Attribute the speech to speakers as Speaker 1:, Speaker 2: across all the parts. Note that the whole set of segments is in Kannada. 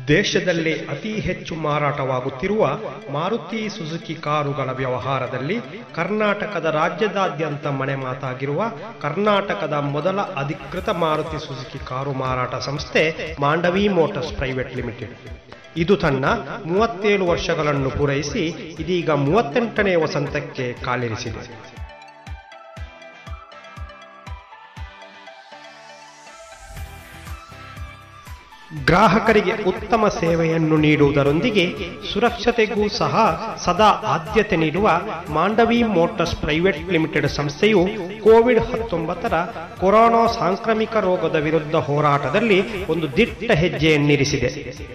Speaker 1: ದೇಶದಲ್ಲೇ ಅತಿ ಹೆಚ್ಚು ಮಾರಾಟವಾಗುತ್ತಿರುವ ಮಾರುತಿ ಸುಜುಕಿ ಕಾರುಗಳ ವ್ಯವಹಾರದಲ್ಲಿ ಕರ್ನಾಟಕದ ರಾಜ್ಯದಾದ್ಯಂತ ಮನೆ ಮಾತಾಗಿರುವ ಕರ್ನಾಟಕದ ಮೊದಲ ಅಧಿಕೃತ ಮಾರುತಿ ಸುಜುಕಿ ಕಾರು ಮಾರಾಟ ಸಂಸ್ಥೆ ಮಾಂಡವಿ ಮೋಟಾರ್ಸ್ ಪ್ರೈವೇಟ್ ಲಿಮಿಟೆಡ್ ಇದು ತನ್ನ ಮೂವತ್ತೇಳು ವರ್ಷಗಳನ್ನು ಪೂರೈಸಿ ಇದೀಗ ಮೂವತ್ತೆಂಟನೇ ವಸಂತಕ್ಕೆ ಕಾಲಿರಿಸಿದೆ ಗ್ರಾಹಕರಿಗೆ ಉತ್ತಮ ಸೇವೆಯನ್ನು ನೀಡುವುದರೊಂದಿಗೆ ಸುರಕ್ಷತೆಗೂ ಸಹ ಸದಾ ಆದ್ಯತೆ ನೀಡುವ ಮಾಂಡವಿ ಮೋಟಾರ್ಸ್ ಪ್ರೈವೇಟ್ ಲಿಮಿಟೆಡ್ ಸಂಸ್ಥೆಯು ಕೋವಿಡ್ ಹತ್ತೊಂಬತ್ತರ ಕೊರೋನಾ ಸಾಂಕ್ರಾಮಿಕ ರೋಗದ ವಿರುದ್ಧ ಹೋರಾಟದಲ್ಲಿ ಒಂದು ದಿಟ್ಟ ಹೆಜ್ಜೆಯನ್ನಿರಿಸಿದೆ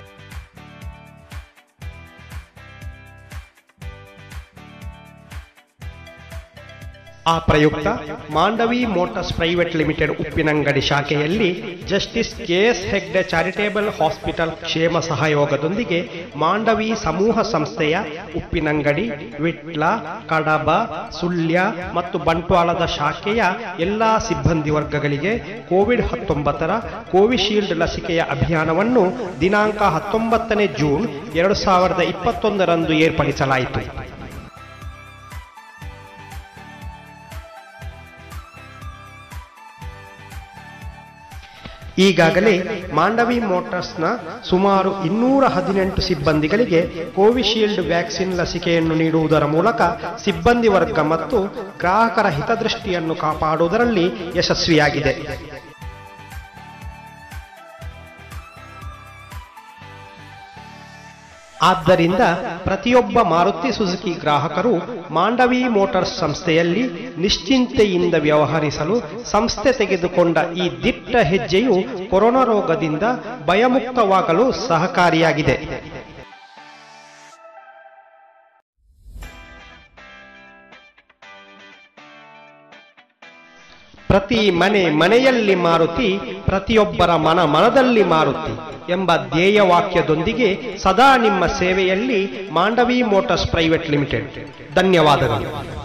Speaker 1: ಆ ಪ್ರಯುಕ್ತ Mandavi motors private limited Uppinangady ಶಾಖೆಯಲ್ಲಿ justice K S Hegde charitable hospital Kshema ಸಹಯೋಗದೊಂದಿಗೆ ಮಾಂಡವಿ ಸಮೂಹ ಸಂಸ್ಥೆಯ ಉಪ್ಪಿನಂಗಡಿ ವಿಟ್ಲ ಕಡಬ ಸುಳ್ಯ ಮತ್ತು ಬಂಟ್ವಾಳದ ಶಾಖೆಯ ಎಲ್ಲಾ ಸಿಬ್ಬಂದಿ ವರ್ಗಗಳಿಗೆ ಕೋವಿಡ್ ಹತ್ತೊಂಬತ್ತರ ಕೋವಿಶೀಲ್ಡ್ ಲಸಿಕೆಯ ಅಭಿಯಾನವನ್ನು ದಿನಾಂಕ ಹತ್ತೊಂಬತ್ತನೇ ಜೂನ್ ಎರಡು ಸಾವಿರದ ಇಪ್ಪತ್ತೊಂದರಂದು ಏರ್ಪಡಿಸಲಾಯಿತು ಈಗಾಗಲೇ ಮಾಂಡವಿ ಮೋಟಾರ್ಸ್ನ ಸುಮಾರು ಇನ್ನೂರ ಹದಿನೆಂಟು ಸಿಬ್ಬಂದಿಗಳಿಗೆ ಕೋವಿಶೀಲ್ಡ್ ವ್ಯಾಕ್ಸಿನ್ ಲಸಿಕೆಯನ್ನು ನೀಡುವುದರ ಮೂಲಕ ಸಿಬ್ಬಂದಿ ವರ್ಗ ಮತ್ತು ಗ್ರಾಹಕರ ಹಿತದೃಷ್ಟಿಯನ್ನು ಕಾಪಾಡುವುದರಲ್ಲಿ ಯಶಸ್ವಿಯಾಗಿದೆ ಆದ್ದರಿಂದ ಪ್ರತಿಯೊಬ್ಬ ಮಾರುತಿ ಸುಜುಕಿ ಗ್ರಾಹಕರು ಮಾಂಡವಿ ಮೋಟಾರ್ಸ್ ಸಂಸ್ಥೆಯಲ್ಲಿ ನಿಶ್ಚಿಂತೆಯಿಂದ ವ್ಯವಹರಿಸಲು ಸಂಸ್ಥೆ ತೆಗೆದುಕೊಂಡ ಈ ದಿಟ್ಟ ಹೆಜ್ಜೆಯು ಕೊರೋನಾ ರೋಗದಿಂದ ಭಯಮುಕ್ತವಾಗಲು ಸಹಕಾರಿಯಾಗಿದೆ ಪ್ರತಿ ಮನೆ ಮನೆಯಲ್ಲಿ ಮಾರುತಿ ಪ್ರತಿಯೊಬ್ಬರ ಮನ ಮನದಲ್ಲಿ ಮಾರುತಿ ಎಂಬ ಧ್ಯೇಯ ವಾಕ್ಯದೊಂದಿಗೆ ಸದಾ ನಿಮ್ಮ ಸೇವೆಯಲ್ಲಿ ಮಾಂಡವಿ ಮೋಟಾರ್ಸ್ ಪ್ರೈವೇಟ್ ಲಿಮಿಟೆಡ್ ಧನ್ಯವಾದಗಳು